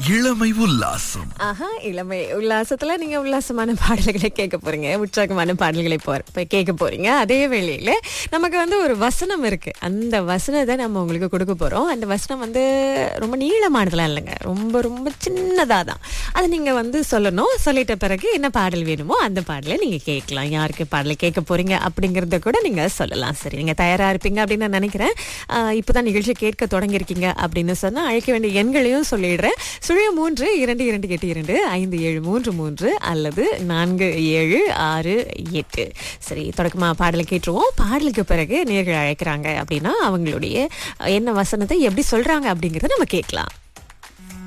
இளமை உல்லாசம் ஆஹா இளமை உல்லாசத்துல நீங்க உல்லாசமான பாடல்களை கேட்க போறீங்க உற்சாகமான பாடல்களை போற போய் கேட்க போறீங்க அதே வேளையில நமக்கு வந்து ஒரு வசனம் இருக்கு அந்த வசனத்தை நம்ம உங்களுக்கு கொடுக்க போறோம் அந்த வசனம் வந்து ரொம்ப நீளமானதுலாம் இல்லைங்க ரொம்ப ரொம்ப சின்னதா தான் அதை நீங்க வந்து சொல்லணும் சொல்லிட்ட பிறகு என்ன பாடல் வேணுமோ அந்த பாடலை நீங்க கேட்கலாம் யாருக்கு பாடலை கேட்க போறீங்க அப்படிங்கறத கூட நீங்க சொல்லலாம் சரி நீங்க தயாரா இருப்பீங்க அப்படின்னு நான் நினைக்கிறேன் ஆஹ் இப்பதான் நிகழ்ச்சி கேட்க தொடங்கியிருக்கீங்க அப்படின்னு சொன்னா அழைக்க வேண்டிய எண்களையும் சொல்லிடுறேன் சுழிய மூன்று இரண்டு இரண்டு எட்டு இரண்டு ஐந்து ஏழு மூன்று மூன்று அல்லது நான்கு ஏழு ஆறு எட்டு சரி தொடக்கமா பாடலை கேட்டுருவோம் பாடலுக்கு பிறகு நேர்கள் அழைக்கிறாங்க அப்படின்னா அவங்களுடைய என்ன வசனத்தை எப்படி சொல்றாங்க அப்படிங்கறத நம்ம கேட்கலாம்